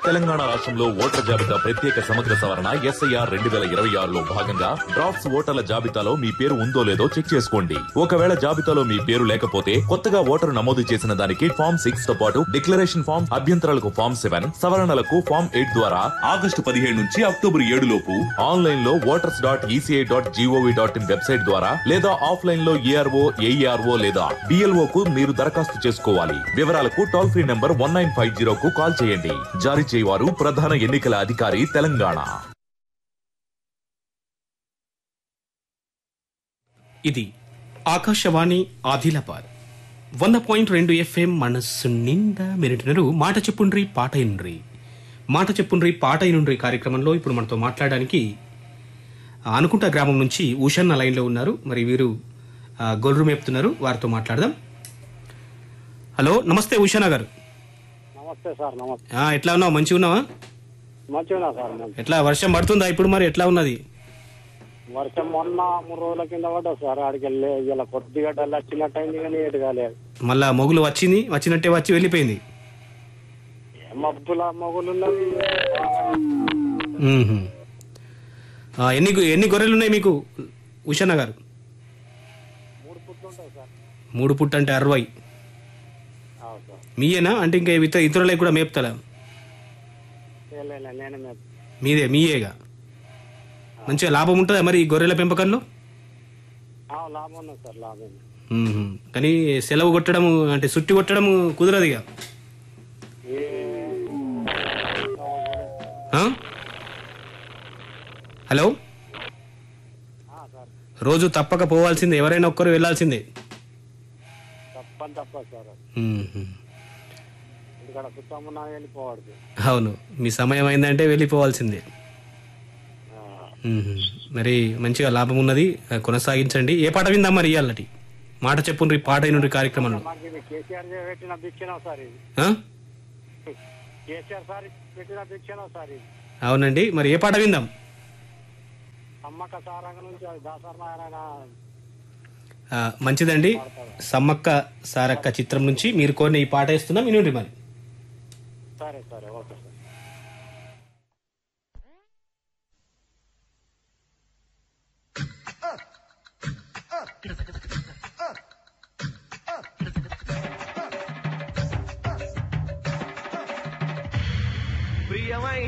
తెలంగాణ రాష్ట్రంలో ఓటర్ల జాబితా ప్రత్యేక సమగ్ర సవరణ ఎస్ఐఆర్ రెండు వేల ఇరవై ఆరులో భాగంగా డ్రాఫ్ట్స్ ఓటర్ల జాబితాలో మీ పేరు ఉందో లేదో చెక్ చేసుకోండి ఒకవేళ జాబితాలో మీ పేరు లేకపోతే కొత్తగా ఓటరు నమోదు చేసిన దానికి ఫామ్ సిక్స్ తో పాటు డిక్లరేషన్ ఫామ్ అభ్యంతరాలకు ఫామ్ సెవెన్ సవరణలకు ఫామ్ ఎయిట్ ద్వారా ఆగస్టు పదిహేడు నుంచి అక్టోబర్ ఏడు లోపు ఆన్లైన్ లో voters dot ECI dot gov dot in website ద్వారా లేదా ఆఫ్లైన్ లో ఏఆర్ఓ ఏఈఆర్ఓ లేదా డిఎల్ఓ కు మీరు దరఖాస్తు చేసుకోవాలి వివరాలకు toll free number one nine five zero కు కాల్ చేయండి జారీ చేయవారు ప్రధాన ఎన్నికల అధికారి తెలంగాణ ఇది ఆకాశవాణి ఆదిలాబాద్ వంద పాయింట్ రెండు ఎఫ్ఎం మనస్సు నిండా మీరింటున్నారు మాట చెప్పుండ్రి పాట ఇనుండ్రి మాట చెప్పుండ్రి పాట ఇనుండ్రి కార్యక్రమంలో ఇప్పుడు మనతో మాట్లాడడానికి ఆ, అనుకుంటా గ్రామం నుంచి ఉషన్న లైన్లో ఉన్నారు మరి వీరు ఆ, గొర్రు మేపుతున్నారు వారితో మాట్లాడదాం హలో నమస్తే ఉషన్న గారు నమస్తే సార్ నమస్తే ఆ, ఎట్లా ఉన్నావు మంచిగా ఉన్నావా మంచిగా సార్ మంచి ఎట్లా వర్షం పడుతుందా ఇప్పుడు మరి ఎట్లా ఉన్నది వర్షం మొన్న మూడు రోజుల కింద పడ్డా సార్ ఆడికి వెళ్ళి ఇలా కొద్దిగా డల్ వచ్చినట్టు అయింది కానీ ఏటు కాలేదు మళ్ళా మొగులు వచ్చింది వచ్చినట్టే వచ్చి వెళ్ళిపోయింది మబ్బుల మొగులు ఉన్నది మ్మ్హ్మ్. ఆ, ఎన్ని గు- ఎన్ని గొర్రెలు ఉన్నాయి మీకు ఉషన్న గారు మూడు పుట్లు ఉంటాయి సార్ మూడు పుట్ట అంటే అరవై అవును సార్ మీయేనా అంటే ఇంకా ఇతర ఇతరులకు కూడా మేపుతారా లేదు నేనే మేము మీదే మీయేగా మంచిగా లాభం ఉంటుందా మరి ఈ గొర్రెల పెంపకంలో లాభం ఉన్నది సార్ లాభం ఉంది. మ్మ్హ్మ్. కానీ సెలవు కొట్టడం అంటే సుట్టి కొట్టడం కుదరదు ఇక ఏ ఆ? హలో ఆ, సార్ రోజు తప్పక పోవాల్సిందే ఎవరైనా ఒక్కరు వెళ్ళాల్సిందే తప్పని తప్ప సార్ మ్మ్హ్మ్. ఇక్కడ సుత్తమున్నా వెళ్ళిపోవద్దు అవును మీ సమయం అయిందంటే వెళ్ళిపోవాల్సిందే ఆ, మ్మ్. మరి మంచిగా లాభం ఉన్నది ఆ, కొనసాగించండి ఏ పాట విందాం మరి ఇయ్యాలటి మాట చెప్పుండ్రి పాట అయినుండ్రి కార్యక్రమంలో మాకు ఇది కేసీఆర్ పెట్టిన భిక్షణ సార్ ఇది ఆ? కేసీఆర్ సార్ పెట్టిన భిక్షణ సార్ ఇది అవునండి మరి ఏ పాట విందాం అమ్మక సారంగ నుంచి అది దాసర్ నారాయణ ఆ, మంచిదండి సమ్మక్క సారక్క చిత్రం నుంచి మీరు కోరిన ఈ పాట వేస్తున్నాం వినుండ్రి మరి సరే సరే ఓకే సార్